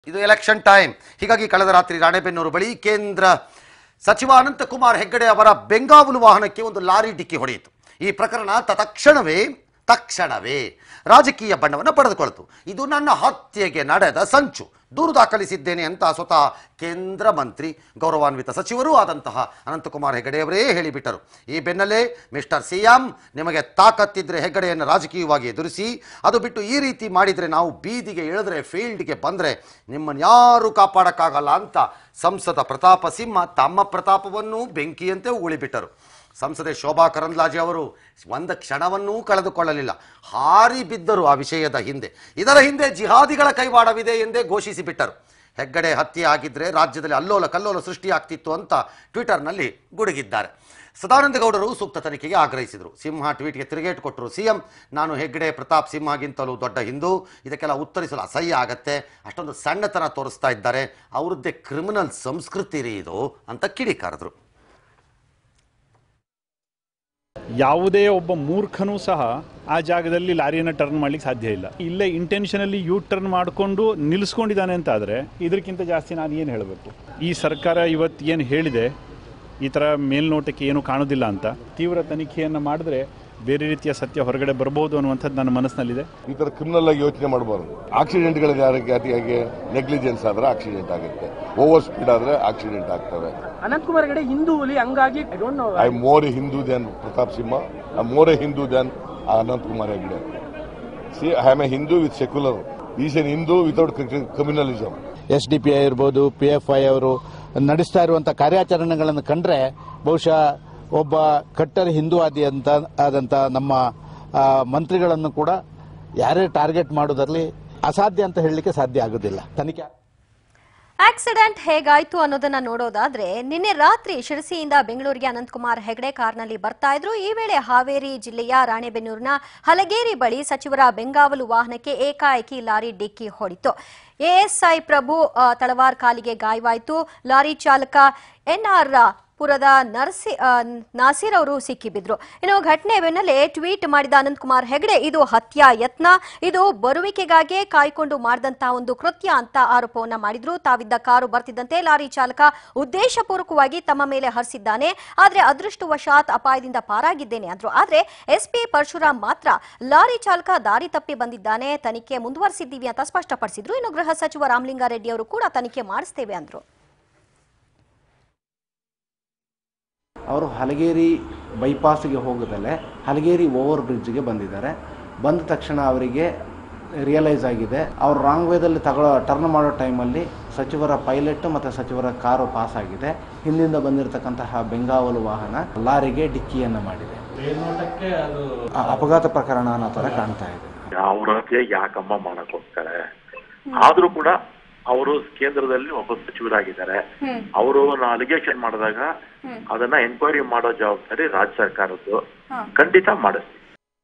ಇದು election time ಹೀಗಾಗಿ ಕಳೆದ ರಾತ್ರಿ ರಾಣೆಬೆನ್ನೂರು ಬಳಿ ಕೇಂದ್ರ ಸಚಿವ ಅನಂತಕುಮಾರ್ ಹೆಗ್ಗಡೆ ಅವರ ಬೆಂಗಾವಲು ವಾಹನಕ್ಕೆ ಒಂದು ಲಾರಿ ಡಿಕ್ಕಿ ಹೊಡೆಯಿತು ಈ ಪ್ರಕರಣ ತತ್ಕ್ಷಣವೇ ತಕ್ಷಣವೇ ರಾಜಕೀಯ ಬಣ್ಣವನ್ನು ಪಡೆದುಕೊಳ್ತು ಇದು ನನ್ನ ಹತ್ಯೆಗೆ ನಡೆದ ಸಂಚು ದೂರು ದಾಖಲಿಸಿದ್ದೇನೆ ಅಂತ ಸ್ವತಃ ಕೇಂದ್ರ ಮಂತ್ರಿ ಗೌರವಾನ್ವಿತ ಸಚಿವರೂ ಆದಂತಹ ಅನಂತಕುಮಾರ್ ಹೆಗಡೆಯವರೇ ಹೇಳಿಬಿಟ್ಟರು ಈ ಬೆನ್ನಲ್ಲೇ ಮಿಸ್ಟರ್ ಸಿಎಂ ನಿಮಗೆ ತಾಕತ್ತಿದ್ರೆ ಹೆಗ್ಗಡೆಯನ್ನು ರಾಜಕೀಯವಾಗಿ ಎದುರಿಸಿ ಅದು ಬಿಟ್ಟು ಈ ರೀತಿ ಮಾಡಿದರೆ ನಾವು ಬೀದಿಗೆ ಇಳಿದ್ರೆ ಫೀಲ್ಡ್ಗೆ ಬಂದರೆ ನಿಮ್ಮನ್ನು ಯಾರೂ ಕಾಪಾಡಕ್ಕಾಗಲ್ಲ ಅಂತ ಸಂಸದ ಪ್ರತಾಪ ಸಿಂಹ ತಮ್ಮ ಪ್ರತಾಪವನ್ನೂ ಬೆಂಕಿಯಂತೆ ಉಗುಳಿಬಿಟ್ಟರು ಸಂಸದೆ ಶೋಭಾ ಕರಂದ್ಲಾಜೆ ಅವರು ಒಂದು ಕ್ಷಣವನ್ನೂ ಕಳೆದುಕೊಳ್ಳಲಿಲ್ಲ ಹಾರಿ ಬಿದ್ದರು ಆ ವಿಷಯದ ಹಿಂದೆ ಇದರ ಹಿಂದೆ ಜಿಹಾದಿಗಳ ಕೈವಾಡವಿದೆ ಎಂದೇ ಘೋಷಿಸಿಬಿಟ್ಟರು ಹೆಗ್ಗಡೆ ಹತ್ಯೆ ಆಗಿದ್ರೆ ರಾಜ್ಯದಲ್ಲಿ ಅಲ್ಲೋಲ ಕಲ್ಲೋಲ ಸೃಷ್ಟಿಯಾಗ್ತಿತ್ತು ಅಂತ ಟ್ವಿಟರ್ನಲ್ಲಿ ಗುಡುಗಿದ್ದಾರೆ ಸದಾನಂದ ಗೌಡರು ಸೂಕ್ತ ತನಿಖೆಗೆ ಆಗ್ರಹಿಸಿದರು ಸಿಂಹ ಟ್ವೀಟ್ಗೆ ತಿರುಗೇಟು ಕೊಟ್ಟರು ಸಿಎಂ ನಾನು ಹೆಗ್ಗಡೆ ಪ್ರತಾಪ್ ಸಿಂಹಗಿಂತಲೂ ದೊಡ್ಡ ಹಿಂದೂ ಇದಕ್ಕೆಲ್ಲ ಉತ್ತರಿಸಲು ಅಸಹ್ಯ ಆಗತ್ತೆ ಅಷ್ಟೊಂದು ಸಣ್ಣತನ ತೋರಿಸ್ತಾ ಇದ್ದಾರೆ ಅವ್ರದ್ದೇ ಕ್ರಿಮಿನಲ್ ಸಂಸ್ಕೃತಿ ರೀ ಇದು ಅಂತ ಕಿಡಿಕಾರದ್ರು ಯಾವುದೇ ಒಬ್ಬ ಮೂರ್ಖನೂ ಸಹ ಆ ಜಾಗದಲ್ಲಿ ಲಾರಿಯನ್ನು ಟರ್ನ್ ಮಾಡ್ಲಿಕ್ಕೆ ಸಾಧ್ಯ ಇಲ್ಲ ಇಲ್ಲೇ ಇಂಟೆನ್ಷನಲ್ಲಿ ಯೂ ಟರ್ನ್ ಮಾಡಿಕೊಂಡು ನಿಲ್ಲಿಸ್ಕೊಂಡಿದ್ದಾನೆ ಅಂತ ಆದರೆ ಇದಕ್ಕಿಂತ ಜಾಸ್ತಿ ನಾನು ಏನು ಹೇಳಬೇಕು ಈ ಸರ್ಕಾರ ಇವತ್ತು ಏನು ಹೇಳಿದೆ ಈ ಥರ ಮೇಲ್ನೋಟಕ್ಕೆ ಏನು ಕಾಣೋದಿಲ್ಲ ಅಂತ ತೀವ್ರ ತನಿಖೆಯನ್ನು ಮಾಡಿದ್ರೆ ಬೇರೆ ರೀತಿಯ ಸತ್ಯ ಹೊರಗಡೆ ಬರ್ಬೋದು ಅನ್ನುವಂಥದ್ದು ನನ್ನ ಮನಸ್ಸಿನಲ್ಲಿದೆ ಈ ತರ ಕ್ರಿಮಿನಲ್ ಆಗಿ ಯೋಚನೆ ಮಾಡಬಾರ್ದು ಆಕ್ಸಿಡೆಂಟ್ಗಳ ಜಾತಿಯಾಗಿ ನೆಗ್ಲಿಜೆನ್ಸ್ ಆದ್ರೆ ಆಕ್ಸಿಡೆಂಟ್ ಆಗುತ್ತೆ ಓವರ್ ಸ್ಪೀಡ್ ಆದ್ರೆ ಆಕ್ಸಿಡೆಂಟ್ ಆಗ್ತವೆ ಅನಂತ್ ಕುಮಾರ್ ಹೆಗಡೆ ಹಿಂದೂ ಹುಲಿ ಹಂಗಾಗಿ I don't know I more Hindu than Pratap Simha I more a Hindu than Anant Kumar Hegde see I am a Hindu with secular is an Hindu without communalism S D P I ಇರ್ಬೋದು ಪಿ ಎಫ್ ಐ ಅವರು ನಡೆಸ್ತಾ ಇರುವಂಥ ಕಾರ್ಯಾಚರಣೆಗಳನ್ನು ಕಂಡ್ರೆ ಬಹುಶಃ ಒಬ್ಬ ಕಟ್ಟರ್ ಹಿಂದೂವಾದಿ ಅಂತ ಆದಂಥ ನಮ್ಮ ಆ, ಮಂತ್ರಿಗಳನ್ನು ಕೂಡ ಯಾರೇ ಟಾರ್ಗೆಟ್ ಮಾಡೋದರಲ್ಲಿ ಅಸಾಧ್ಯ ಅಂತ ಹೇಳಲಿಕ್ಕೆ ಸಾಧ್ಯ ಆಗೋದಿಲ್ಲ ತನಿಖೆ ಆಕ್ಸಿಡೆಂಟ್ ಹೇಗಾಯ್ತು ಅನ್ನೋದನ್ನ ನೋಡೋದಾದ್ರೆ ನಿನ್ನೆ ರಾತ್ರಿ ಶಿರಸಿಯಿಂದ ಬೆಂಗಳೂರಿಗೆ ಅನಂತಕುಮಾರ್ ಹೆಗಡೆ ಕಾರ್ನಲ್ಲಿ ಬರ್ತಾ ಇದ್ರು ಈ ವೇಳೆ ಹಾವೇರಿ ಜಿಲ್ಲೆಯ ರಾಣೆಬೆನ್ನೂರಿನ ಹಲಗೇರಿ ಬಳಿ ಸಚಿವರ ಬೆಂಗಾವಲು ವಾಹನಕ್ಕೆ ಏಕಾಏಕಿ ಲಾರಿ ಡಿಕ್ಕಿ ಹೊಡಿತು ಎಎಸ್ಐ ಪ್ರಭು ಆ, ತಳವಾರ್ ಕಾಲಿಗೆ ಗಾಯವಾಯಿತು ಲಾರಿ ಚಾಲಕ ಎನ್ಆರ್ ಪುರದ ನರ್ಸಿ ಆ, ನಾಸೀರ್ ಅವರು ಸಿಕ್ಕಿಬಿದ್ರು ಇನ್ನು ಘಟನೆ ಬೆನ್ನಲ್ಲೇ ಟ್ವೀಟ್ ಮಾಡಿದ ಅನಂತಕುಮಾರ್ ಹೆಗಡೆ ಇದು ಹತ್ಯಾ ಯತ್ನ ಇದು ಬರುವಿಕೆಗಾಗಿ ಕಾಯ್ಕೊಂಡು ಮಾಡಿದಂತಹ ಒಂದು ಕೃತ್ಯ ಅಂತ ಆರೋಪವನ್ನ ಮಾಡಿದ್ರು ತಾವಿದ್ದ ಕಾರು ಬರ್ತಿದ್ದಂತೆ ಲಾರಿ ಚಾಲಕ ಉದ್ದೇಶಪೂರ್ವಕವಾಗಿ ತಮ್ಮ ಮೇಲೆ ಹರಿಸಿದ್ದಾನೆ ಆದ್ರೆ ಅದೃಷ್ಟವಶಾತ್ ಅಪಾಯದಿಂದ ಪಾರಾಗಿದ್ದೇನೆ ಅಂದ್ರು ಆದ್ರೆ ಎಸ್ಪಿ ಪರಶುರಾಮ್ ಮಾತ್ರ ಲಾರಿ ಚಾಲಕ ದಾರಿ ತಪ್ಪಿ ಬಂದಿದ್ದಾನೆ ತನಿಖೆ ಮುಂದುವರಿಸಿದ್ದೀವಿ ಅಂತ ಸ್ಪಷ್ಟಪಡಿಸಿದ್ರು ಇನ್ನು ಗೃಹ ಸಚಿವ ರಾಮಲಿಂಗಾರೆಡ್ಡಿ ಅವರು ಕೂಡ ತನಿಖೆ ಮಾಡಿಸ್ತೇವೆ ಅಂದ್ರು ಅವರು ಹಲಗೇರಿ ಬೈಪಾಸ್ಗೆ ಹೋಗದಲ್ಲೇ ಹಲಗೇರಿ ಓವರ್ ಬ್ರಿಡ್ಜ್ಗೆ ಬಂದಿದ್ದಾರೆ ಬಂದ ತಕ್ಷಣ ಅವರಿಗೆ ರಿಯಲೈಸ್ ಆಗಿದೆ ಅವರು ರಾಂಗ್ ವೇದಲ್ಲಿ ತಗೊಳ್ಳೋ ಟರ್ನ್ ಮಾಡೋ ಟೈಮಲ್ಲಿ ಸಚಿವರ ಪೈಲಟ್ ಮತ್ತು ಸಚಿವರ ಕಾರು ಪಾಸ್ ಆಗಿದೆ ಹಿಂದಿಂದ ಬಂದಿರತಕ್ಕಂತಹ ಬೆಂಗಾವಲು ವಾಹನ ಲಾರಿಗೆ ಡಿಕ್ಕಿಯನ್ನು ಮಾಡಿದೆ ಆ, ಅಪಘಾತ ಪ್ರಕರಣ ಅನ್ನೋ ಥರ ಕಾಣ್ತಾ ಇದೆ ಅವ್ರ ಹತ್ಯೆ ಯಾಕಮ್ಮ ಮಾಡಕ್ ಹೋಗ್ತಾರೆ ಆದ್ರೂ ಕೂಡ ಅವರು ಕೇಂದ್ರದಲ್ಲಿ ಒಬ್ಬ ಸಚಿವರಾಗಿದ್ದಾರೆ ಅವರು ಅಲಿಗೇಷನ್ ಮಾಡಿದಾಗ ಅದನ್ನ ಎನ್ಕ್ವೈರಿ ಮಾಡೋ ಜವಾಬ್ದಾರಿ ರಾಜ್ಯ ಸರ್ಕಾರದ್ದು ಖಂಡಿತ ಮಾಡಿಸ್ತೀವಿ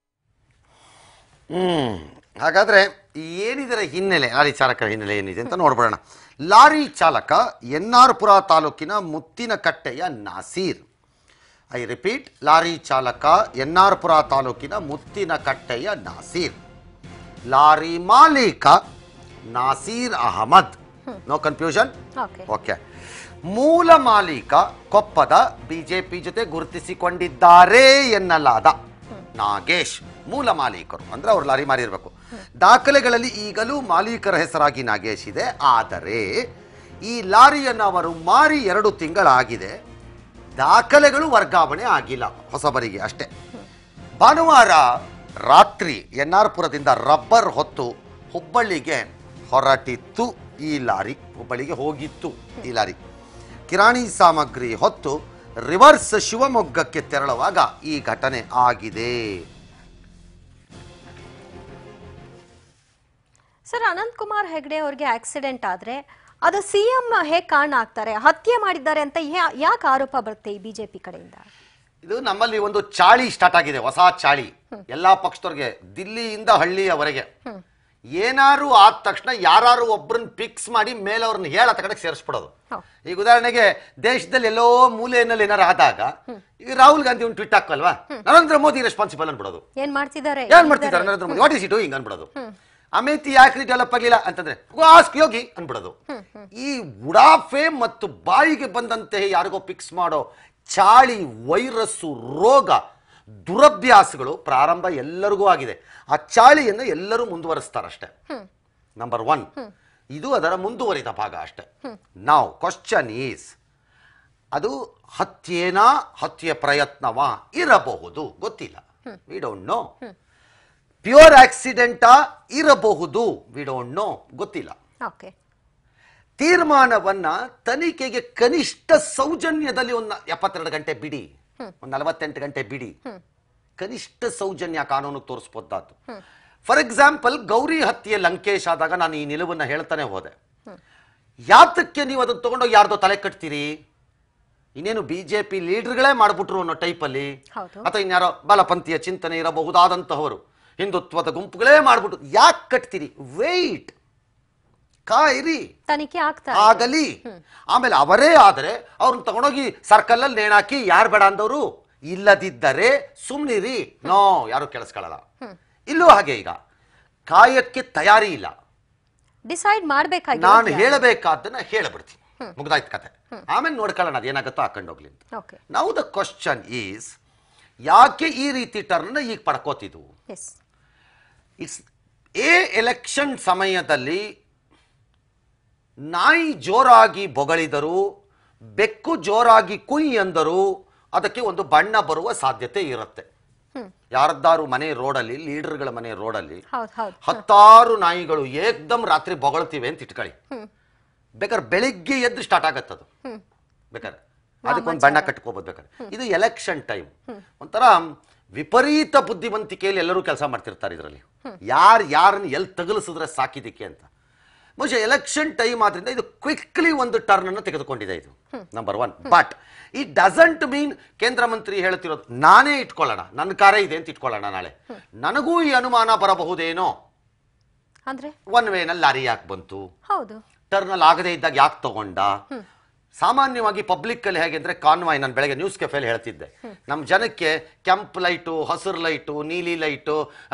ಹ್ಮ್ ಹಾಗಾದ್ರೆ ಏನಿದರ ಹಿನ್ನೆಲೆ ಲಾರಿ ಚಾಲಕರ ಹಿನ್ನೆಲೆ ಏನಿದೆ ಅಂತ ನೋಡ್ಬಿಡೋಣ ಲಾರಿ ಚಾಲಕ ಎನ್ ಆರ್ ಪುರ ತಾಲೂಕಿನ ಮುತ್ತಿನಕಟ್ಟೆಯ ನಾಸೀರ್ ಐ ರಿಪೀಟ್ ಲಾರಿ ಚಾಲಕ ಎನ್ ಆರ್ ಪುರ ತಾಲೂಕಿನ ಮುತ್ತಿನಕಟ್ಟೆಯ ನಾಸೀರ್ ಲಾರಿ ಮಾಲೀಕ Nasir Ahmad no confusion okay okay ಮೂಲ ಮಾಲೀಕ ಕೊಪ್ಪದ ಬಿಜೆಪಿ ಜೊತೆ ಗುರುತಿಸಿಕೊಂಡಿದ್ದಾರೆ ಎನ್ನಲಾದ ನಾಗೇಶ್ ಮೂಲ ಮಾಲೀಕರು ಅಂದ್ರೆ ಅವ್ರು ಲಾರಿ ಮಾರಿರ್ಬೇಕು ದಾಖಲೆಗಳಲ್ಲಿ ಈಗಲೂ ಮಾಲೀಕರ ಹೆಸರಾಗಿ ನಾಗೇಶ್ ಇದೆ ಆದರೆ ಈ ಲಾರಿಯನ್ನು ಅವರು ಮಾರಿ ಎರಡು ತಿಂಗಳಾಗಿದೆ ದಾಖಲೆಗಳು ವರ್ಗಾವಣೆ ಆಗಿಲ್ಲ ಹೊಸಬರಿಗೆ ಅಷ್ಟೇ ಭಾನುವಾರ ರಾತ್ರಿ ಎನ್ ಆರ್ ಪುರದಿಂದ ರಬ್ಬರ್ ಹೊತ್ತು ಹುಬ್ಬಳ್ಳಿಗೆ ಹೊರಟಿತ್ತು ಈ ಲಾರಿ ಹುಬ್ಬಳ್ಳಿಗೆ ಹೋಗಿತ್ತು ಈ ಲಾರಿ ಕಿರಾಣಿ ಸಾಮಗ್ರಿ ಹೊತ್ತು ರಿವರ್ಸ್ ಶಿವಮೊಗ್ಗಕ್ಕೆ ತೆರಳುವಾಗ ಈ ಘಟನೆ ಆಗಿದೆ ಸರ್ ಅನಂತ್ ಕುಮಾರ್ ಹೆಗ್ಡೆ ಅವ್ರಿಗೆ ಆಕ್ಸಿಡೆಂಟ್ ಆದ್ರೆ ಅದು ಸಿಎಂ ಹೇಗ್ ಕಾರಣ ಆಗ್ತಾರೆ ಹತ್ಯೆ ಮಾಡಿದ್ದಾರೆ ಅಂತ ಯಾ- ಯಾಕೆ ಆರೋಪ ಬರುತ್ತೆ ಈ ಬಿಜೆಪಿ ಕಡೆಯಿಂದ ಇದು ನಮ್ಮಲ್ಲಿ ಒಂದು ಚಾಳಿ ಸ್ಟಾರ್ಟ್ ಆಗಿದೆ ಹೊಸ ಚಾಳಿ ಎಲ್ಲಾ ಪಕ್ಷದವ್ರಿಗೆ ದಿಲ್ಲಿಯಿಂದ ಹಳ್ಳಿಯವರೆಗೆ ಏನಾರು ಆದ ತಕ್ಷಣ ಯಾರು ಒಬ್ರನ್ನ ಫಿಕ್ಸ್ ಮಾಡಿ ಮೇಲೆ ಅವ್ರನ್ನ ಹೇಳ ತಗಡೆ ಸೇರಿಸ್ಬಿಡೋದು ಹೌದು. ಈಗ ಉದಾಹರಣೆಗೆ ದೇಶದಲ್ಲಿ ಎಲ್ಲೋ ಮೂಲೆಯಲ್ಲಿ ಏನಾರು ಆದಾಗ ಈಗ ರಾಹುಲ್ ಗಾಂಧಿ ಒಂದು ಟ್ವಿಟ್ ಹಾಕಲ್ವಾ ನರೇಂದ್ರ ಮೋದಿ ರೆಸ್ಪಾನ್ಸಿಬಲ್ ಅನ್ಬಿಡೋದು ಏನ್ ಮಾಡ್ತಿದ್ದಾರೆ ಏನ್ ಮಾಡ್ತಿದ್ದಾರೆ Narendra Modi what is it ಹಿಂಗ್ ಅನ್ಬಿಡೋದು ಅಮೇತಿ ಯಾಕೆ ಡೆವಲಪ್ ಆಗಿಲ್ಲ ಅಂತಂದ್ರೆ ಆಸ್ಕ್ ಯೋಗಿ ಅನ್ಬಿಡೋದು ಈ ಉಡಾಫೆ ಮತ್ತು ಬಾಯಿಗೆ ಬಂದಂತೆ ಯಾರಿಗೋ ಫಿಕ್ಸ್ ಮಾಡೋ ಚಾಳಿ ವೈರಸ್ಸು ರೋಗ ದುರಭ್ಯಾಸಗಳು ಪ್ರಾರಂಭ ಎಲ್ಲರಿಗೂ ಆಗಿದೆ ಆ ಚಾಳಿಯನ್ನು ಎಲ್ಲರೂ ಮುಂದುವರಿಸ್ತಾರಷ್ಟೇ ನಂಬರ್ ಒನ್ ಇದು ಅದರ ಮುಂದುವರಿದ ಭಾಗ ಅಷ್ಟೇ ನಾವು ಕ್ವಶನ್ ಈಸ್ ಅದು ಹತ್ಯೇನಾ ಹತ್ಯೆ ಪ್ರಯತ್ನವಾ ಇರಬಹುದು ಗೊತ್ತಿಲ್ಲ ವಿ ಡೋಂಟ್ ನೋ ಪ್ಯೂರ್ ಆಕ್ಸಿಡೆಂಟಾ ಇರಬಹುದು ವಿ ಡೋಂಟ್ ನೋ ಗೊತ್ತಿಲ್ಲ ಓಕೆ ತೀರ್ಮಾನವನ್ನ ತನಿಖೆಗೆ ಕನಿಷ್ಠ ಸೌಜನ್ಯದಲ್ಲಿ ಒಂದು ಎಪ್ಪತ್ತೆರಡು ಗಂಟೆ ಬಿಡಿ ಒಂದು ನಲವತ್ತೆಂಟು ಗಂಟೆ ಬಿಡಿ ಕನಿಷ್ಠ ಸೌಜನ್ಯ ಕಾನೂನು ತೋರಿಸ್ಬೋದಾದ್ದು ಫಾರ್ ಎಕ್ಸಾಂಪಲ್ ಗೌರಿ ಹತ್ಯೆ ಲಂಕೇಶ್ ಆದಾಗ ನಾನು ಈ ನಿಲುವನ್ನ ಹೇಳ್ತಾನೆ ಹೋದೆ ಯಾತಕ್ಕೆ ನೀವು ಅದನ್ನ ತಗೊಂಡೋಗಿ ಯಾರ್ದೋ ತಲೆ ಕಟ್ತೀರಿ ಇನ್ನೇನು ಬಿಜೆಪಿ ಲೀಡರ್ಗಳೇ ಮಾಡ್ಬಿಟ್ರು ಅನ್ನೋ ಟೈಪಲ್ಲಿ ಹೌದು. ಅಥವಾ ಇನ್ಯಾರೋ ಬಲಪಂಥೀಯ ಚಿಂತನೆ ಇರಬಹುದಾದಂತಹವರು ಹಿಂದುತ್ವದ ಗುಂಪುಗಳೇ ಮಾಡ್ಬಿಟ್ಟು ಯಾಕೆ ಕಟ್ತೀರಿ ವೆಯ್ಟ್ ಕಾಯಿರಿ ತನಿಖೆ ಆಗ್ತಾ ಇದೆ. ಆಗಲಿ ಆಮೇಲೆ ಅವರೇ ಆದರೆ ಅವ್ರನ್ನ ತಗೊಂಡೋಗಿ ಸರ್ಕಲ್ ಅಲ್ಲಿ ನೇಣಾಕಿ ಯಾರು ಬೇಡ ಅಂದವರು ಇಲ್ಲದಿದ್ದರೆ ಸುಮ್ನಿರಿ ನೋ ಯಾರು ಕೇಳಿಸ್ಕೊಳ್ಳಲ್ಲ ಇಲ್ಲೂ ಹಾಗೆ ಈಗ ಕಾಯಕ್ಕೆ ತಯಾರಿ ಇಲ್ಲ ಡಿಸೈಡ್ ಮಾಡ್ಬೇಕಾಗಿ ನಾನು ಹೇಳಬೇಕಾದ್ದನ್ನ ಹೇಳಬಿಡ್ತೀನಿ ಮುಗ್ದಾಯ್ತು ಕತೆ ಆಮೇಲೆ ನೋಡ್ಕೊಳ್ಳೋಣ ಅದೇನಾಗುತ್ತೋ ಹಾಕೊಂಡೋಗ್ಲಿ ಅಂತ ಓಕೆ ನಾವು ದ ಕ್ವಶನ್ ಈಸ್ ಯಾಕೆ ಈ ರೀತಿ ಟರ್ನ್ ಈಗ ಪಡ್ಕೋತಿದ್ವು ಎಸ್ ಇಟ್ಸ್ ಎ ಎಲೆಕ್ಷನ್ ಸಮಯದಲ್ಲಿ ನಾಯಿ ಜೋರಾಗಿ ಬೊಗಳಿದರು ಬೆಕ್ಕು ಜೋರಾಗಿ ಕುಯ್ ಎಂದರು ಅದಕ್ಕೆ ಒಂದು ಬಣ್ಣ ಬರುವ ಸಾಧ್ಯತೆ ಇರುತ್ತೆ ಯಾರದ್ದಾರು ಮನೆ ರೋಡಲ್ಲಿ ಲೀಡರ್ಗಳ ಮನೆ ರೋಡಲ್ಲಿ ಹೌದು ಹೌದು ಹತ್ತಾರು ನಾಯಿಗಳು ಏಕ್ದಮ್ ರಾತ್ರಿ ಬೊಗಳ್ತಿವೆ ಅಂತ ಇಟ್ಕೊಳ್ಳಿ ಬೇಕಾದ್ರೆ ಬೆಳಿಗ್ಗೆ ಎದ್ದು ಸ್ಟಾರ್ಟ್ ಆಗತ್ತದು ಬೇಕಾದ್ರೆ ಅದಕ್ಕೊಂದು ಬಣ್ಣ ಕಟ್ಕೋಬೋದು ಬೇಕಾದ್ರೆ ಇದು ಎಲೆಕ್ಷನ್ ಟೈಮ್ ಒಂಥರ ವಿಪರೀತ ಬುದ್ಧಿವಂತಿಕೆಯಲ್ಲಿ ಎಲ್ಲರೂ ಕೆಲಸ ಮಾಡ್ತಿರ್ತಾರೆ ಇದರಲ್ಲಿ ಯಾರು ಯಾರನ್ನ ಎಲ್ಲಿ ತಗಲಿಸಿದ್ರೆ ಸಾಕಿದಕ್ಕೆ ಅಂತ ಬಹುಶಃ ಎಲೆಕ್ಷನ್ ಟೈಮ್ ಆದ್ರಿಂದ ಇದು ಕ್ವಿಕ್ಲಿ ಒಂದು ಟರ್ನ್ ಅನ್ನು ತೆಗೆದುಕೊಂಡಿದೆ ಇದು ನಂಬರ್ ಒನ್ ಬಟ್ ಈ ಡಸಂಟ್ ಮೀನ್ ಕೇಂದ್ರ ಮಂತ್ರಿ ಹೇಳ್ತಿರೋದು ನಾನೇ ಇಟ್ಕೊಳ್ಳೋಣ ನನ್ನ ಕಾರೇ ಇದೆ ಅಂತ ಇಟ್ಕೊಳ್ಳೋಣ ನಾಳೆ ನನಗೂ ಈ ಅನುಮಾನ ಬರಬಹುದೇನೋ ಅಂದ್ರೆ ಒನ್ ವೇನಲ್ಲಿ ಲಾರಿ ಯಾಕೆ ಬಂತು ಹೌದು ಟರ್ನಲ್ ಆಗದೇ ಇದ್ದಾಗ ಯಾಕೆ ತಗೊಂಡ ಸಾಮಾನ್ಯವಾಗಿ ಪಬ್ಲಿಕ್ ಅಲ್ಲಿ ಹೇಗೆ ಅಂದ್ರೆ ಕಾನ್ವಾಯ್ ನಾನು ಬೆಳಗ್ಗೆ ನ್ಯೂಸ್ ಕೆಫೆಲ್ ಹೇಳ್ತಿದ್ದೆ ನಮ್ಮ ಜನಕ್ಕೆ ಕೆಂಪ್ ಲೈಟು ಹಸಿರು ಲೈಟು ನೀಲಿ light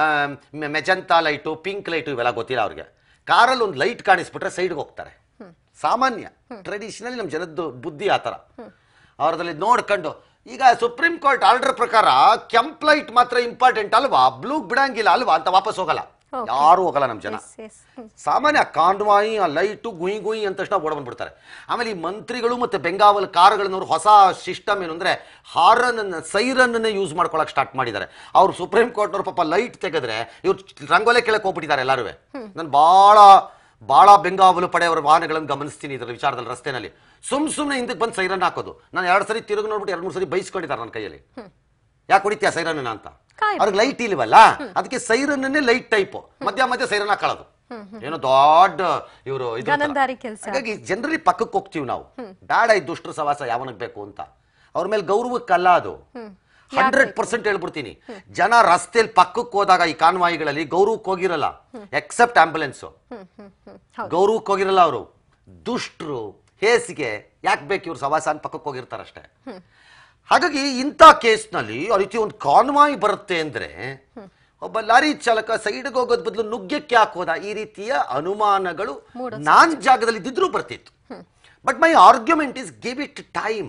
magenta light pink light ಇವೆಲ್ಲ ಗೊತ್ತಿಲ್ಲ ಅವ್ರಿಗೆ ಕಾರಲ್ಲಿ ಒಂದು ಲೈಟ್ ಕಾಣಿಸ್ಬಿಟ್ರೆ ಸೈಡ್ಗೆ ಹೋಗ್ತಾರೆ ಸಾಮಾನ್ಯ ಟ್ರೆಡಿಷನಲಿ ನಮ್ಮ ಜನದ್ದು ಬುದ್ಧಿ ಆ ಥರ ಅವ್ರದಲ್ಲಿ ನೋಡ್ಕೊಂಡು ಈಗ ಸುಪ್ರೀಂ ಕೋರ್ಟ್ ಆರ್ಡರ್ ಪ್ರಕಾರ ಕೆಂಪ್ ಲೈಟ್ ಮಾತ್ರ ಇಂಪಾರ್ಟೆಂಟ್ ಅಲ್ವಾ ಬ್ಲೂ ಬಿಡಂಗಿಲ್ಲ ಅಲ್ವಾ ಅಂತ ವಾಪಸ್ ಹೋಗಲ್ಲ Okay. ಯಾರು ಹೋಗಲ್ಲ ನಮ್ಮ ಜನ ಎಸ್ ಎಸ್ ಸಾಮಾನ್ಯ ಕಾಂಡ್ವಾಯಿ ಆ ಲೈಟು ಗುಯ್ ಗುಯ್ ಅಂತ ತಕ್ಷಣ ಓಡ ಬಂದ್ಬಿಡ್ತಾರೆ ಆಮೇಲೆ ಈ ಮಂತ್ರಿಗಳು ಮತ್ತೆ ಬೆಂಗಾವಲ್ ಕಾರುಗಳನ್ನವರು ಹೊಸ ಸಿಸ್ಟಮ್ ಏನು ಅಂದ್ರೆ ಹಾರನ್ ಸೈರನ್ ಯೂಸ್ ಮಾಡ್ಕೊಳಕ್ ಸ್ಟಾರ್ಟ್ ಮಾಡಿದ್ದಾರೆ ಅವ್ರು ಸುಪ್ರೀಂ ಕೋರ್ಟ್ನವ್ರು ಪಾಪ ಲೈಟ್ ತೆಗೆದ್ರೆ ಇವ್ರು ರಂಗೋಲೆ ಕೆಳಕ್ಕೆ ಹೋಗ್ಬಿಟ್ಟಿದ್ದಾರೆ ಎಲ್ಲರೂ ನಾನು ಬಹಳ ಬಹಳ ಬೆಂಗಾವಲು ಪಡೆಯವರ ವಾಹನಗಳನ್ನು ಗಮನಿಸ್ತೀನಿ ಇದರ ವಿಚಾರದಲ್ಲಿ ರಸ್ತೆನಲ್ಲಿ ಸುಮ್ ಸುಮ್ಮನೆ ಹಿಂದಕ್ಕೆ ಬಂದು ಸೈರನ್ ಹಾಕೋದು ನಾನು ಎರಡು ಸರಿ ತಿರುಗಿ ನೋಡ್ಬಿಟ್ಟು ಎರಡು ಮೂರು ಸರಿ ಬೈಸ್ಕೊಂಡಿದ್ದಾರೆ ನನ್ನ ಕೈಯಲ್ಲಿ ಯಾಕೆ ಹೊಡಿತೀಯ ಸೈರನ್ ಅಂತ ಕಾಯ್ಬೇಕು. ಅವ್ರಿಗೆ ಲೈಟ್ ಇಲ್ವಲ್ಲ ಅದಕ್ಕೆ ಸೈರನ್ನೇ ಲೈಟ್ ಟೈಪ್ ಮಧ್ಯ ಮಧ್ಯ ಸೈರನ್ ಹಾಕೊಳ್ಳೋದು ಏನೋ ದೊಡ್ಡ ಇವರು ಗನಂದಾರಿ ಕೆಲ್ಸ. ಹಾಗಾಗಿ ಜನರಲಿ ಪಕ್ಕಕ್ಕೆ ಹೋಗ್ತೀವಿ ನಾವು ಬೇಡ ಈ ದುಷ್ಟರ ಸವಾಸ ಯಾವನಿಗೆ ಬೇಕು ಅಂತ ಅವ್ರ ಮೇಲೆ ಗೌರವಕ್ಕಲ್ಲ ಅದು ಹಂಡ್ರೆಡ್ ಪರ್ಸೆಂಟ್ ಹೇಳ್ಬಿಡ್ತೀನಿ ಜನ ರಸ್ತೆಯಲ್ಲಿ ಪಕ್ಕಕ್ಕೆ ಹೋದಾಗ ಈ ಕಾನ್ವಾಯಿಗಳಲ್ಲಿ ಗೌರವಕ್ಕೆ ಹೋಗಿರಲ್ಲ ಎಕ್ಸೆಪ್ಟ್ ಆಂಬುಲೆನ್ಸ್ ಹ್ಮ್ ಹ್ಮ್ ಹ್ಮ್ ಹೌದು ಗೌರವಕ್ಕೆ ಹೋಗಿರಲ್ಲ ಅವರು ದುಷ್ಟರು ಹೇಸಿಗೆ ಯಾಕೆ ಬೇಕು ಇವ್ರು ಸವಾಸ ಅಂತ ಪಕ್ಕಕ್ಕೆ ಹೋಗಿರ್ತಾರಷ್ಟೇ ಹಾಗಾಗಿ ಇಂಥ ಕೇಸ್ನಲ್ಲಿ ಆ ರೀತಿ ಒಂದು ಕಾನ್ವಾಯ್ ಬರುತ್ತೆ ಅಂದ್ರೆ ಒಬ್ಬ ಲಾರಿ ಚಾಲಕ ಸೈಡ್ಗೆ ಹೋಗೋದ್ ಬದಲು ನುಗ್ಗಕ್ಕೆ ಯಾಕೆ ಹೋದ ಈ ರೀತಿಯ ಅನುಮಾನಗಳು ಮೂಡೋದು ನಾನ್ ಜಾಗದಲ್ಲಿ ಇದ್ದಿದ್ರೂ ಬರ್ತಿತ್ತು but my argument is give it time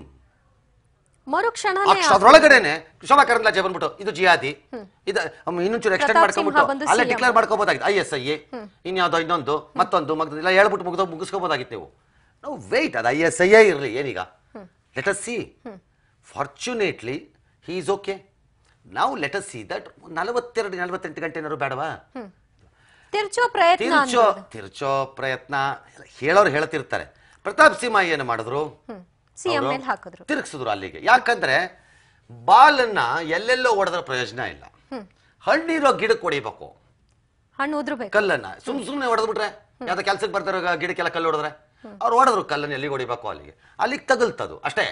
ಮರುಕ್ಷಣನೇ ಅದ್ರೊಳಗಡೆನೆ ಶೋಭಾ ಕರಂದ್ಲಾಜೆ ಬಂದ್ಬಿಟ್ಟು ಇದು ಜಿಯಾದಿ ಇದು ಅಮ್ ಇನ್ನೊಂಚೂರು ಎಕ್ಸ್ಟೆಂಡ್ ಪ್ರತಾಪ್ ಸಿಂಹ ಮಾಡ್ಕೊಂಡ್ಬಿಟ್ಟು ಬಂದು ಅಲ್ಲೇ CM. ಡಿಕ್ಲೇರ್ ಮಾಡ್ಕೋಬೋದಾಗಿತ್ತು ಐ ಎಸ್ ಐ ಇನ್ಯಾವುದೋ ಇನ್ನೊಂದು ಮತ್ತೊಂದು ಮಗದೊಂದು ಇಲ್ಲ ಹೇಳ್ಬಿಟ್ಟು ಮುಗಿದೋ ಮುಗಿಸ್ಕೋಬೋದಾಗಿತ್ತು ನೀವು ನಾವು ವೆಯ್ಟ್ ಅದು ಐ ಎಸ್ ಐ ಇರಲಿ ಏನೀಗ let us see fortunately he is okay ನಾವು ಲೆಟ್ ಅಸ್ ಸಿ ದಟ್ ನಲವತ್ತೆರಡು ನಲವತ್ತೆಂಟು ಗಂಟೆ ಏನಾದ್ರು ಬೇಡವಾ ತಿರ್ಚೋ ಪ್ರಯತ್ನ ತಿರ್ಚೋ ಅನ್ನೋದು. ತಿರ್ಚೋ ಪ್ರಯತ್ನ ಹೇಳೋರು ಹೇಳ್ತಿರ್ತಾರೆ ಪ್ರತಾಪ್ ಸಿಂಹ ಏನು ಮಾಡಿದ್ರು ಸಿಎಂ ಅವ್ರು ಮೇಲೆ ಹಾಕಿದ್ರು ತಿರುಗಿಸಿದ್ರು ಅಲ್ಲಿಗೆ ಯಾಕಂದ್ರೆ ಬಾಲನ್ನ ಎಲ್ಲೆಲ್ಲೋ ಹೊಡೆದ್ರೆ ಪ್ರಯೋಜನ ಇಲ್ಲ ಹಣ್ಣಿರೋ ಗಿಡಕ್ಕೆ ಹೊಡಿಬೇಕು ಹಣ್ಣು ಉದ್ರಬೇಕು ಕಲ್ಲನ್ನ ಸುಮ್ ಸುಮ್ನೆ ಹೊಡೆದ್ಬಿಟ್ರೆ ಯಾವ್ದೋ ಕೆಲ್ಸಕ್ಕೆ ಬರ್ತಾರೋ ಗಿಡಕ್ಕೆಲ್ಲ ಕಲ್ಲು ಹೊಡೆದ್ರೆ ಅವ್ರು ಹೊಡೆದ್ರು ಕಲ್ಲನ್ನು ಎಲ್ಲಿಗೆ ಹೊಡಿಬೇಕು ಅಲ್ಲಿಗೆ ಅಲ್ಲಿಗೆ ತಗಲ್ತದು ಅಷ್ಟೇ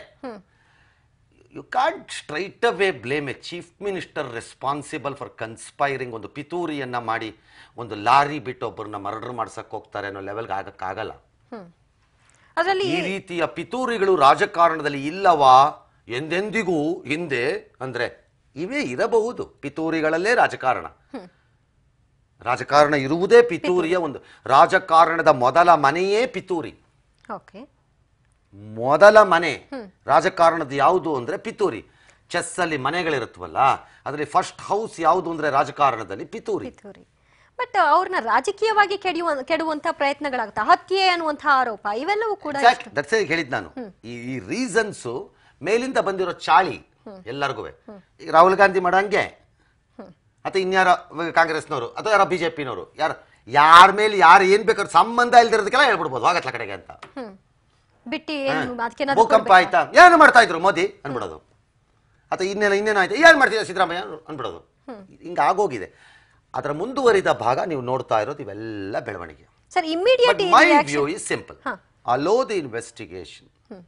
you can't straight away blame a chief minister responsible for conspiring ಒಂದು ಪಿತೂರಿಯನ್ನ ಮಾಡಿ ಒಂದು ಲಾರಿ ಬಿಟ್ಟು ಒಬ್ಬರನ್ನ ಮರ್ಡರ್ ಮಾಡ್ಸಕ್ ಹೋಗ್ತಾರೆ ಅನ್ನೋ ಲೆವೆಲ್ಗೆ ಆಗಕ್ಕಾಗಲ್ಲ ಅದರಲ್ಲಿ ಈ ರೀತಿಯ ಪಿತೂರಿಗಳು ರಾಜಕಾರಣದಲ್ಲಿ ಇಲ್ಲವಾ ಎಂದೆಂದಿಗೂ ಹಿಂದೆ ಅಂದ್ರೆ ಇವೇ ಇರಬಹುದು ಪಿತೂರಿಗಳಲ್ಲೇ ರಾಜಕಾರಣ ರಾಜಕಾರಣ ಇರುವುದೇ ಪಿತೂರಿಯ ಒಂದು ರಾಜಕಾರಣದ ಮೊದಲ ಮನೆಯೇ ಪಿತೂರಿ ಓಕೆ ಮೊದಲ ಮನೆ ರಾಜಕಾರಣದ ಯಾವುದು ಅಂದ್ರೆ ಪಿತೂರಿ ಚೆಸ್ ಅಲ್ಲಿ ಮನೆಗಳಿರುತ್ತವಲ್ಲ ಅದರಲ್ಲಿ ಫಸ್ಟ್ ಹೌಸ್ ಯಾವುದು ಅಂದ್ರೆ ರಾಜಕಾರಣದಲ್ಲಿ ಪಿತೂರಿ ಪಿತೂರಿ ಬಟ್ ಅವ್ರನ್ನ ರಾಜಕೀಯವಾಗಿ ಕೆಡುವ ಕೆಡುವಂತ ಪ್ರಯತ್ನಗಳಾಗುತ್ತೆ ಹತ್ಯೆ ಅನ್ನುವಂತಹ ಆರೋಪ ಇವೆಲ್ಲವೂ ಕೂಡ ಎಷ್ಟು- ದಟ್ಸ್ ಹೇಳಿದ್ ನಾನು ಈ ಈ ರೀಸನ್ಸ್ ಮೇಲಿಂದ ಬಂದಿರೋ ಚಾಳಿ ಎಲ್ಲರಿಗೂ ಈಗ ರಾಹುಲ್ ಗಾಂಧಿ ಮಾಡಂಗೆ ಅಥವಾ ಇನ್ಯಾರ ಕಾಂಗ್ರೆಸ್ನವರು ಅಥವಾ ಯಾರ ಬಿಜೆಪಿನವರು ಯಾರು ಯಾರ ಮೇಲೆ ಯಾರು ಏನ್ ಬೇಕಾದ್ರೂ ಸಂಬಂಧ ಇಲ್ದಿರೋದಕ್ಕೆಲ್ಲ ಹೇಳ್ಬಿಡ್ಬೋದು ಹೋಗತ್ಲ ಕಡೆಗೆ ಅಂತ ಹ್ಮ್ ಬಿಟ್ಟು ಏನು ಅದಕ್ಕೆ ಭೂಕಂಪ ಆಯ್ತಾ ಏನು ಮಾಡ್ತಾ ಇದ್ರು ಮೋದಿ ಅನ್ಬಿಡೋದು ಅಥವಾ ಇನ್ನೇನು ಇನ್ನೇನು ಆಯ್ತು ಏನು ಮಾಡ್ತಿದ್ದ ಸಿದ್ದರಾಮಯ್ಯ ಅನ್ಬಿಡೋದು ಹಿಂಗ ಆಗೋಗಿದೆ ಅದರ ಮುಂದುವರಿದ ಭಾಗ ನೀವು ನೋಡ್ತಾ ಇರೋದು ಇವೆಲ್ಲ ಬೆಳವಣಿಗೆ sir immediate But my view is simple. Allow the investigation.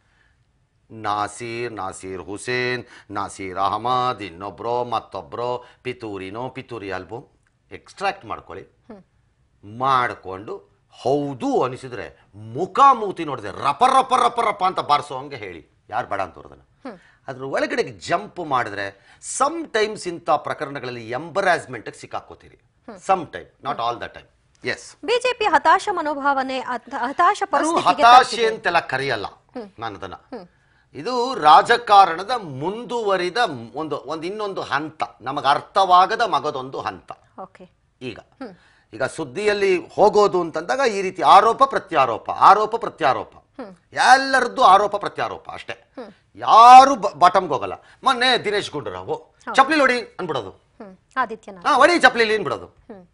Naseer Naseer Hussain Naseer Ahmed ಇನ್ನೊಬ್ರೋ ಮತ್ತೊಬ್ರೋ ಪಿತೂರಿನೋ ಪಿತೂರಿ ಅಲ್ಬೋ ಎಕ್ಸ್ಟ್ರಾಕ್ಟ್ ಮಾಡ್ಕೊಳ್ಳಿ ಮಾಡಿಕೊಂಡು ಹೌದು ಅನಿಸಿದ್ರೆ ಮುಖ ಮೂತಿ ನೋಡಿದೆ ರಪ ರಪ ರಪ ರಪ ಅಂತ ಬಾರಿಸೋ ಹಂಗೆ ಹೇಳಿ ಯಾರು ಬೇಡ ಅಂತ ಅದನ್ನ ಅದ್ರ ಒಳಗಡೆ ಜಂಪ್ ಮಾಡಿದ್ರೆ ಸಮ್ ಟೈಮ್ಸ್ ಇಂಥ ಪ್ರಕರಣಗಳಲ್ಲಿ ಎಂಬರಾಸ್ಮೆಂಟ್ಗೆ ಸಿಕ್ಕಾಕೋತೀರಿ some time not all the time as BJP ಹತಾಶ ಮನೋಭಾವನೆ ಅಥ- ಹತಾಶ ನಾನು ಪರಿಸ್ಥಿತಿಗೆ ಹತಾಶೆ ತಲುಪಿದೆ. ಅಂತೆಲ್ಲ ಕರೆಯಲ್ಲ ನಾನು ಅದನ್ನ ಇದು ರಾಜಕಾರಣದ ಮುಂದುವರಿದ ಒಂದು ಒಂದು ಇನ್ನೊಂದು ಹಂತ ನಮಗೆ ಅರ್ಥವಾಗದ ಮಗದೊಂದು ಹಂತ ಓಕೆ ಈಗ ಈಗ ಸುದ್ದಿಯಲ್ಲಿ ಹೋಗೋದು ಅಂತಂದಾಗ ಈ ರೀತಿ ಆರೋಪ ಪ್ರತ್ಯಾರೋಪ ಆರೋಪ ಪ್ರತ್ಯಾರೋಪ ಎಲ್ಲರದ್ದು ಆರೋಪ ಪ್ರತ್ಯಾರೋಪ ಅಷ್ಟೇ ಯಾರು ಬಾಟಮ್ಗೆ ಹೋಗಲ್ಲ ಮೊನ್ನೆ ದಿನೇಶ್ ಗುಂಡೂರಾವ್ ಚಪ್ಲಿ ಹೊಡಿ ಅನ್ಬಿಡೋದು ಹ್ಮ್ ಆದಿತ್ಯನಾಥ್ ಹಾ ಹೊಡಿ ಚಪ್ಲಿಲಿ ಅನ್ಬಿಡೋದು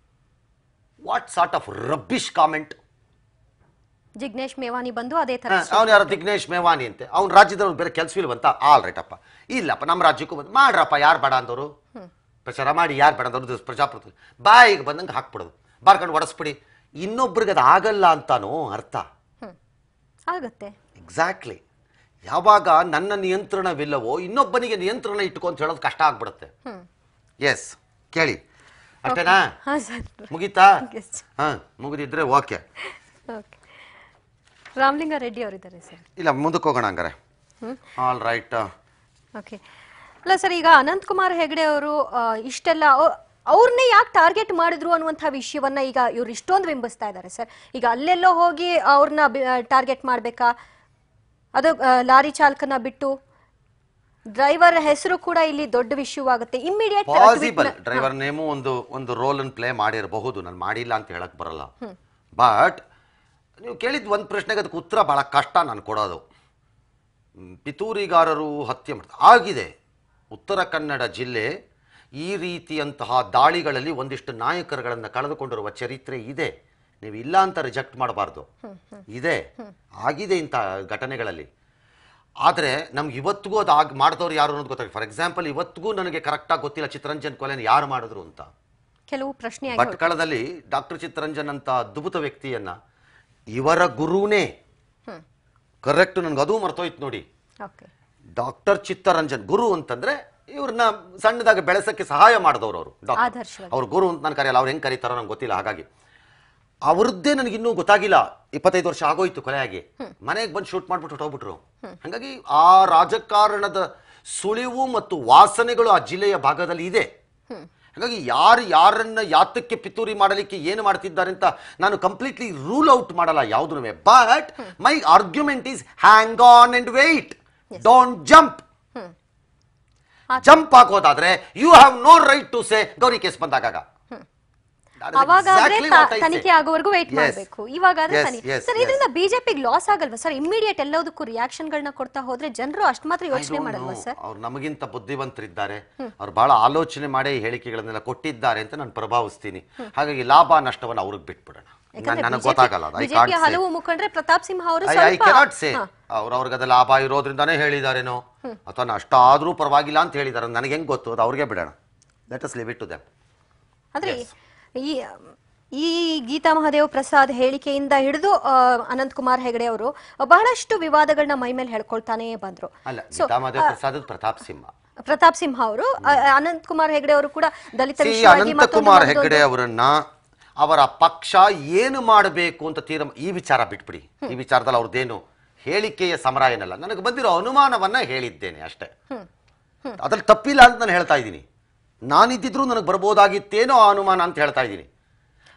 what sort of rubbish comment Jignesh Mevani ಬಂದು ಅದೇ ತರ ಅವನು ಯಾರೋ ದಿಗ್ನೇಶ್ ಮೇವಾನಿ ಅಂತೆ ಅವ್ನ ರಾಜ್ಯದವ್ರು ಬೇರೆ ಕೆಲಸವಿಲ್ವಂತ ಆಲ್ ರೈಟ್ ಅಪ್ಪ ಇಲ್ಲಪ್ಪ ನಮ್ಮ ರಾಜ್ಯಕ್ಕೂ ಬಂದು ಮಾಡ್ರಪ್ಪ ಯಾರು ಬೇಡ ಅಂದವರು ಪ್ರಚಾರ ಮಾಡಿ ಯಾರು ಬೇಡ ಅಂದವರು ಪ್ರಜಾಪ್ರಭುತ್ವ ಬಾಯಿಗೆ ಬಂದಂಗೆ ಹಾಕ್ಬಿಡೋದು ಬಾರ್ಕೊಂಡು ಒಡಿಸ್ಬಿಡಿ ಇನ್ನೊಬ್ರಿಗೆ ಅದು ಆಗಲ್ಲ ಅಂತಾನೋ ಅರ್ಥ ಹ್ಮ್ ಆಗತ್ತೆ ಎಕ್ಸಾಕ್ಟ್ಲಿ ಯಾವಾಗ ನನ್ನ ನಿಯಂತ್ರಣವಿಲ್ಲವೋ ಇನ್ನೊಬ್ಬನಿಗೆ ನಿಯಂತ್ರಣ ಇಟ್ಕೊ ಅಂತ ಹೇಳೋದು ಕಷ್ಟ ಆಗ್ಬಿಡುತ್ತೆ ಹ್ಮ್ ಎಸ್ ಕೇಳಿ ಅಷ್ಟೇನಾ ಹಾ ಸರ್ ಮುಗೀತಾ Yes. ಹಾ ಮುಗಿದಿದ್ರೆ ಓಕೆ ಓಕೆ ರಾಮಲಿಂಗ ರೆಡ್ಡಿ ಅವರಿದ್ದಾರೆ ಸರ್ ಇಲ್ಲ ಮುಂದಕ್ಕೆ ಹೋಗೋಣ ಹಂಗಾರೆ ಆಲ್ ರೈಟ್ ಓಕೆ ಅಲ್ಲ ಸರ್ ಈಗ ಅನಂತ್ ಕುಮಾರ್ ಹೆಗಡೆ ಅವರು ಆ, ಇಷ್ಟೆಲ್ಲ ಅವ್- ಅವ್ರನ್ನೇ ಯಾಕೆ ಟಾರ್ಗೆಟ್ ಮಾಡಿದ್ರು ಅನ್ನುವಂಥ ವಿಷಯವನ್ನ ಈಗ ಇವ್ರು ಇಷ್ಟೊಂದು ಬಿಂಬಿಸ್ತಾ ಇದ್ದಾರೆ ಸರ್ ಈಗ ಅಲ್ಲೆಲ್ಲೋ ಹೋಗಿ ಅವ್ರನ್ನ ಟಾರ್ಗೆಟ್ ಮಾಡಬೇಕಾ ಅದು ಆ, ಲಾರಿ ಚಾಲಕನ ಬಿಟ್ಟು ಡ್ರೈವರ್ ಹೆಸರು ಕೂಡ ಇಲ್ಲಿ ದೊಡ್ಡ ವಿಷಯವಾಗುತ್ತೆ ಇಮ್ಮಿಡಿಯೇಟ್ ಪಾಸಿಬಲ್ ಡ್ರೈವರ್ ನೇಮು ಒಂದು ಒಂದು ರೋಲ್ ಅನ್ನು ಪ್ಲೇ ಮಾಡಿರಬಹುದು ನಾನು ಮಾಡಿಲ್ಲ ಅಂತ ಹೇಳಕ್ ಬರಲ್ಲ ಬಟ್ ನೀವು ಕೇಳಿದ ಒಂದು ಪ್ರಶ್ನೆಗೆ ಅದಕ್ಕೆ ಉತ್ತರ ಬಹಳ ಕಷ್ಟ ನಾನು ಕೊಡೋದು ಮ್, ಪಿತೂರಿಗಾರರು ಹತ್ಯೆ ಮಾಡ್ತಾರೆ ಆಗಿದೆ ಉತ್ತರ ಕನ್ನಡ ಜಿಲ್ಲೆ ಈ ರೀತಿಯಂತಹ ದಾಳಿಗಳಲ್ಲಿ ಒಂದಿಷ್ಟು ನಾಯಕರುಗಳನ್ನು ಕಳೆದುಕೊಂಡಿರುವ ಚರಿತ್ರೆ ಇದೆ ನೀವು ಇಲ್ಲ ಅಂತ ರಿಜೆಕ್ಟ್ ಮಾಡಬಾರ್ದು ಇದೆ ಆಗಿದೆ ಇಂಥ ಘಟನೆಗಳಲ್ಲಿ ಆದರೆ ನಮ್ಗೆ ಇವತ್ತಿಗೂ ಅದು ಆಗ ಮಾಡಿದವ್ರು ಯಾರು ಅನ್ನೋದು ಗೊತ್ತಾಗ ಫಾರ್ ಎಕ್ಸಾಂಪಲ್ ಇವತ್ತಿಗೂ ನನಗೆ ಕರೆಕ್ಟಾಗಿ ಗೊತ್ತಿಲ್ಲ ಚಿತ್ತರಂಜನ್ ಕೊಲೆನ ಯಾರು ಮಾಡಿದ್ರು ಅಂತ ಕೆಲವು ಪ್ರಶ್ನೆ ಭಟ್ಕಳದಲ್ಲಿ ಡಾಕ್ಟರ್ ಚಿತ್ತರಂಜನ್ ಅಂತ ಅದ್ಭುತ ವ್ಯಕ್ತಿಯನ್ನ ಇವರ ಗುರುನೇ ಕರೆಕ್ಟ್ ನನ್ಗೆ ಅದು ಮರ್ತೋಯ್ತು ನೋಡಿ ಓಕೆ ಡಾಕ್ಟರ್ ಚಿತ್ತರಂಜನ್ ಗುರು ಅಂತಂದ್ರೆ ಇವ್ರನ್ನ ಸಣ್ಣದಾಗಿ ಬೆಳೆಸಕ್ಕೆ ಸಹಾಯ ಮಾಡಿದವರು ಅವರು ಆದರ್ಶವಾಗಿ. ಅವ್ರ ಗುರು ಅಂತ ನಾನು ಕರೆಯಲ್ಲ ಅವ್ರು ಹೆಂಗ್ ಕರೀತಾರೋ ನಂಗೆ ಗೊತ್ತಿಲ್ಲ ಹಾಗಾಗಿ ಅವ್ರದ್ದೇ ನನಗೆ ಇನ್ನೂ ಗೊತ್ತಾಗಿಲ್ಲ ಇಪ್ಪತ್ತೈದು ವರ್ಷ ಆಗೋಯ್ತು ಕೊಲೆಯಾಗಿ ಮನೆಗೆ ಬಂದು ಶೂಟ್ ಮಾಡ್ಬಿಟ್ಟು ಹೋಗ್ಬಿಟ್ರು ಹಾಗಾಗಿ ಆ ರಾಜಕಾರಣದ ಸುಳಿವು ಮತ್ತು ವಾಸನೆಗಳು ಆ ಜಿಲ್ಲೆಯ ಭಾಗದಲ್ಲಿ ಇದೆ ಹಾಗಾಗಿ ಯಾರು ಯಾರನ್ನ ಯಾತಕ್ಕೆ ಪಿತೂರಿ ಮಾಡಲಿಕ್ಕೆ ಏನು ಮಾಡ್ತಿದ್ದಾರೆ ಅಂತ ನಾನು ಕಂಪ್ಲೀಟ್ಲಿ ರೂಲ್ ಔಟ್ ಮಾಡಲ್ಲ ಯಾವುದೂ but my argument is hang on and wait don't jump jump ಹಾಕೋದಾದ್ರೆ you have no right to say Gauri case ಬಂದಾಗ That is ಅವಾಗಾದ್ರೆ exactly ತ- what I say. ತನಿಖೆ ಆಗೋವರೆಗೂ ವೇಟ್ Yes. ಮಾಡಬೇಕು ಇವಾಗಾದ್ರೆ Yes, ತನಿಖೆ yes, ಸರ್ yes. ಇದರಿಂದ ಬಿಜೆಪಿಗೆ ಲಾಸ್ ಆಗಲ್ವಾ ಸರ್ ಇಮಿಡಿಯೇಟ್ ಎಲ್ಲದಕ್ಕೂ ರಿಯಾಕ್ಷನ್ಗಳನ್ನ ಕೊಡ್ತಾ ಹೋದ್ರೆ ಜನರು ಅಷ್ಟು ಮಾತ್ರ ಯೋಚನೆ ಮಾಡಲ್ವಾ ಸರ್ ಅವ್ರು ನಮಗಿಂತ ಬುದ್ಧಿವಂತರಿದ್ದಾರೆ ಅವ್ರು ಬಹಳ ಆಲೋಚನೆ ಮಾಡೇ ಈ ಹೇಳಿಕೆಗಳನ್ನೆಲ್ಲ ಕೊಟ್ಟಿದ್ದಾರೆ ಅಂತ ನಾನು ಪ್ರಭಾವಿಸ್ತೀನಿ ಹಾಗಾಗಿ ಲಾಭ ನಷ್ಟವನ್ನು ಅವ್ರಿಗೆ ಬಿಟ್ಬಿಡೋಣ ಯಾಕಂದ್ರೆ ನನಗೆ BJP ಗೊತ್ತಾಗಲ್ಲ ಅದು. I can't ಬಿಜೆಪಿಯ say. ಹಲವು ಮುಖಂಡ್ರೆ ಪ್ರತಾಪ್ ಸಿಂಹ ಅವರು ಐ ಐ ಕೆನಾಟ್ ಸೇ ಸ್ವಲ್ಪ ಅವ್ರು ಅವ್ರಿಗೆ ಅದು ಲಾಭ ಇರೋದ್ರಿಂದಾನೇ ಹೇಳಿದಾರೇನೋ ಅಥವಾ ನಷ್ಟ ಆದ್ರೂ ಪರವಾಗಿಲ್ಲ ಅಂತ ಹೇಳಿದಾರೆ ನನಗೆ ಹೆಂಗ್ ಗೊತ್ತು ಅದು ಅವ್ರಿಗೆ ಬಿಡೋಣ let us leave it to them ಅಂದ್ರೆ ಈ ಈ ಗೀತಾ ಮಹಾದೇವ್ ಪ್ರಸಾದ್ ಹೇಳಿಕೆಯಿಂದ ಹಿಡಿದು ಅನಂತ್ ಕುಮಾರ್ ಹೆಗಡೆ ಅವರು ಬಹಳಷ್ಟು ವಿವಾದಗಳನ್ನ ಮೈ ಮೇಲೆ ಹೇಳ್ಕೊಳ್ತಾನೆ ಬಂದ್ರು ಅಲ್ಲ So, ಗೀತಾಮಾದೇವ್ ಪ್ರಸಾದ್ ಪ್ರತಾಪ್ ಸಿಂಹ ಪ್ರತಾಪ್ ಸಿಂಹ ಅವರು ಅನಂತ್ ಕುಮಾರ್ ಹೆಗಡೆ ಅವರು ಕೂಡ ದಲಿತ ಸಿ ವಿಷಯವಾಗಿ ಮತ್ತೊಂದು ಅನಂತಕುಮಾರ್ ಮತ್ತೊಂದು- ಹೆಗಡೆ ಅವರನ್ನ ಅವರ ಪಕ್ಷ ಏನು ಮಾಡಬೇಕು ಅಂತ ತೀರ್ಮ ಈ ವಿಚಾರ ಬಿಟ್ಬಿಡಿ ಈ ವಿಚಾರದಲ್ಲಿ ಅವ್ರದ್ದೇನು ಹೇಳಿಕೆಯ ಸಮರ ಏನಲ್ಲ ನನಗೆ ಬಂದಿರೋ ಅನುಮಾನವನ್ನ ಹೇಳಿದ್ದೇನೆ ಅಷ್ಟೇ ಅದ್ರಲ್ಲಿ ತಪ್ಪಿಲ್ಲ ಅಂತ ನಾನು ಹೇಳ್ತಾ ಇದ್ದೀನಿ ನಾನಿದ್ದಿದ್ರು ನನಗೆ ಬರ್ಬೋದಾಗಿತ್ತೇನೋ ಆ ಅನುಮಾನ ಅಂತ ಹೇಳ್ತಾ ಇದ್ದೀನಿ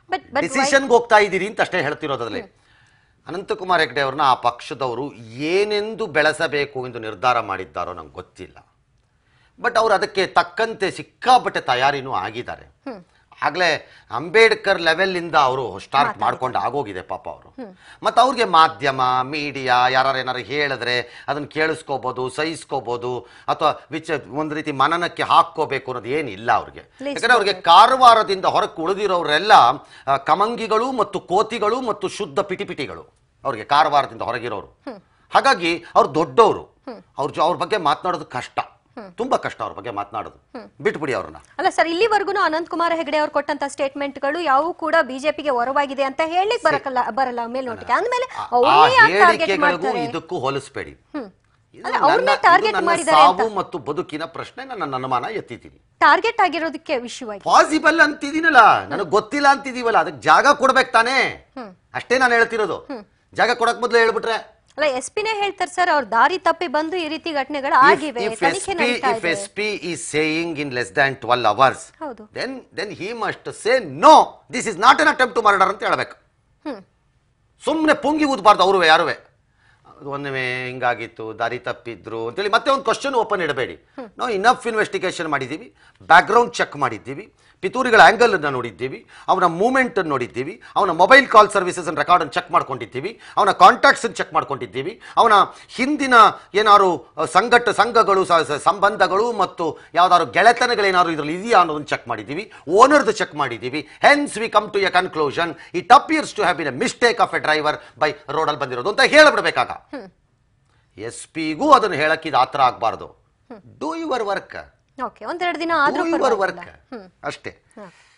But- but why- ಡಿಸಿಷನ್ಗೆ ಹೋಗ್ತಾ ಇದ್ದೀರಿ ಅಂತ ಅಷ್ಟೇ ಹೇಳ್ತಿರೋದ್ರಲ್ಲಿ ಅನಂತಕುಮಾರ್ ಹೆಗ್ಡೆ ಅವ್ರನ್ನ ಆ ಪಕ್ಷದವರು ಏನೆಂದು ಬೆಳೆಸಬೇಕು ಎಂದು ನಿರ್ಧಾರ ಮಾಡಿದ್ದಾರೋ ನಂಗೆ ಗೊತ್ತಿಲ್ಲ ಬಟ್ ಅವ್ರು ಅದಕ್ಕೆ ತಕ್ಕಂತೆ ಸಿಕ್ಕಾಪಟ್ಟೆ ತಯಾರಿನೂ ಆಗಿದ್ದಾರೆ ಆಗ್ಲೇ ಅಂಬೇಡ್ಕರ್ ಲೆವೆಲ್ಲಿಂದ ಅವರು ಸ್ಟಾರ್ಟ್ ಮಾಡ್ಕೊಂಡು ಆಗೋಗಿದೆ ಪಾಪ ಅವರು ಮತ್ತು ಅವ್ರಿಗೆ ಮಾಧ್ಯಮ ಮೀಡಿಯಾ ಯಾರು ಏನಾರು ಹೇಳಿದ್ರೆ ಅದನ್ನು ಕೇಳಿಸ್ಕೋಬೋದು ಸಹಿಸ್ಕೋಬೋದು ಅಥವಾ ವಿಚ ಒಂದು ರೀತಿ ಮನನಕ್ಕೆ ಹಾಕ್ಕೋಬೇಕು ಅನ್ನೋದು ಏನಿಲ್ಲ ಅವ್ರಿಗೆ ಯಾಕಂದ್ರೆ ಅವ್ರಿಗೆ ಕಾರವಾರದಿಂದ ಹೊರಕ್ಕೆ ಉಳಿದಿರೋರೆಲ್ಲ ಆ, ಕಮಂಗಿಗಳು ಮತ್ತು ಕೋತಿಗಳು ಮತ್ತು ಶುದ್ಧ ಪಿಟಿಪಿಟಿಗಳು ಅವ್ರಿಗೆ ಕಾರವಾರದಿಂದ ಹೊರಗಿರೋರು ಹಾಗಾಗಿ ಅವ್ರು ದೊಡ್ಡವರು ಅವ್ರ ಜೊ- ಅವ್ರ ಬಗ್ಗೆ ಮಾತನಾಡೋದು ಕಷ್ಟ ತುಂಬಾ ಕಷ್ಟ ಅವ್ರ ಬಗ್ಗೆ ಮಾತನಾಡೋದು ಬಿಟ್ಬಿಡಿ ಅವ್ರನ್ನ ಅಲ್ಲ ಸರ್ ಇಲ್ಲಿವರೆಗೂ ಅನಂತ್ ಕುಮಾರ್ ಹೆಗಡೆ ಅವ್ರು ಕೊಟ್ಟಂತ ಸ್ಟೇಟ್ಮೆಂಟ್ಗಳು ಯಾವು ಕೂಡ ಬಿಜೆಪಿಗೆ ಹೊರವಾಗಿದೆ ಅಂತ ಹೇಳಿಕ್ ಬರಕಲ್ಲ ಬರಲ್ಲ ಮೇಲ್ನೋಟಕ್ಕೆ ಅಂದ್ಮೇಲೆ ಆ ಅವ್ರನ್ನೇ ಯಾಕೆ ಟಾರ್ಗೆಟ್ ಹೇಳಿಕೆಗಳಿಗೂ ಮಾಡ್ತಾರೆ ಇದಕ್ಕೂ ಹೋಲಿಸ್ಬೇಡಿ ಇದು ಅಲ್ಲ, ಅವ್ರನ್ನೇ ನನ್ನ- ಇದು target ನನ್ನ ಮಾಡಿದ್ದಾರೆ ಸಾವು ಅಂತ. ಮತ್ತು ಬದುಕಿನ ಪ್ರಶ್ನೆ ನಾನು ನನ್ನ ಅನುಮಾನ ಎತ್ತಿದ್ದೀನಿ ಟಾರ್ಗೆಟ್ ಆಗಿರೋದಕ್ಕೆ ವಿಷಯವಾಗಿ ಪಾಸಿಬಲ್ ಅಂತಿದ್ದೀನಲ್ಲ ನನಗೆ ಗೊತ್ತಿಲ್ಲ ಅಂತಿದೀವಲ್ಲ ಅದಕ್ಕೆ ಜಾಗ ಕೊಡ್ಬೇಕು ತಾನೇ ಅಷ್ಟೇ ನಾನು ಹೇಳ್ತಿರೋದು ಜಾಗ ಕೊಡಕ್ ಮೊದಲು ಹೇಳ್ಬಿಟ್ರೆ ಅಲ್ಲ ಎಸ್ ಪಿನೇ ಹೇಳ್ತಾರೆ ಸರ್ ಅವ್ರ ದಾರಿ ತಪ್ಪಿ ಬಂದು ಈ ರೀತಿ ಘಟನೆಗಳು ಆಗಿವೆ ತನಿಖೆ ನಡೀತಾ ಇಫ್ ಇದೆ ಎಸ್ ಪಿ ಈ saying in less than twelve hours ಹೌದು then then he must say no this is not an attempt to murder ಅಂತ ಹೇಳ್ಬೇಕು ಹ್ಮ್ ಸುಮ್ಮನೆ ಪುಂಗಿ ಊದಬಾರ್ದು ಅವರು ಯಾರುವೆ ಒಂದೊಮ್ಮೆ ಹಿಂಗಾಗಿತ್ತು ದಾರಿ ತಪ್ಪಿದ್ರು ಅಂತೇಳಿ ಮತ್ತೆ ಒಂದು ಕ್ವಶನ್ ಓಪನ್ ಇಡಬೇಡಿ ನಾವು ಇನಫ್ ಇನ್ವೆಸ್ಟಿಗೇಷನ್ ಮಾಡಿದ್ದೀವಿ ಬ್ಯಾಕ್ಗ್ರೌಂಡ್ ಚೆಕ್ ಮಾಡಿದ್ದೀವಿ ಪಿತೂರಿಗಳ ಆ್ಯಂಗಲ್ ಅನ್ನು ನೋಡಿದ್ದೀವಿ ಅವನ ಮೂವ್ಮೆಂಟ್ ನೋಡಿದ್ದೀವಿ ಅವನ mobile call services record check ಮಾಡ್ಕೊಂಡಿದ್ದೀವಿ ಅವನ ಕಾಂಟ್ಯಾಕ್ಟ್ಸ್ ಚೆಕ್ ಮಾಡ್ಕೊಂಡಿದ್ದೀವಿ ಅವನ ಹಿಂದಿನ ಏನಾದ್ರು ಅಹ್, ಸಂಘಟ ಸಂಘಗಳು ಸ- ಸ- ಸಂಬಂಧಗಳು ಮತ್ತು ಯಾವ್ದಾದ್ರು ಗೆಳೆತನಗಳೇನಾದ್ರು ಇದರಲ್ಲಿ ಇದೆಯಾ ಅನ್ನೋದನ್ನು ಚೆಕ್ ಮಾಡಿದ್ದೀವಿ ಓನರ್ದು ಚೆಕ್ ಮಾಡಿದ್ದೀವಿ hence we come to a conclusion it appears to have been a mistake of a driver by ರೋಡಲ್ಲಿ ಬಂದಿರೋದು ಅಂತ ಹೇಳ್ಬಿಡ್ಬೇಕಾಗ ಎಸ್ ಪಿಗೂ ಅದನ್ನು ಹೇಳಕ್ಕೆ ಇದು ಆತರ ಆಗಬಾರ್ದು ಡೂ ಯುವರ್ ವರ್ಕ್ ಓಕೆ ಒಂದೆರಡು ದಿನ ಡೂ ಆದ್ರೂ ಯುವರ್ ಪರವಾಗಿಲ್ಲ. ವರ್ಕ್ ಅಷ್ಟೇ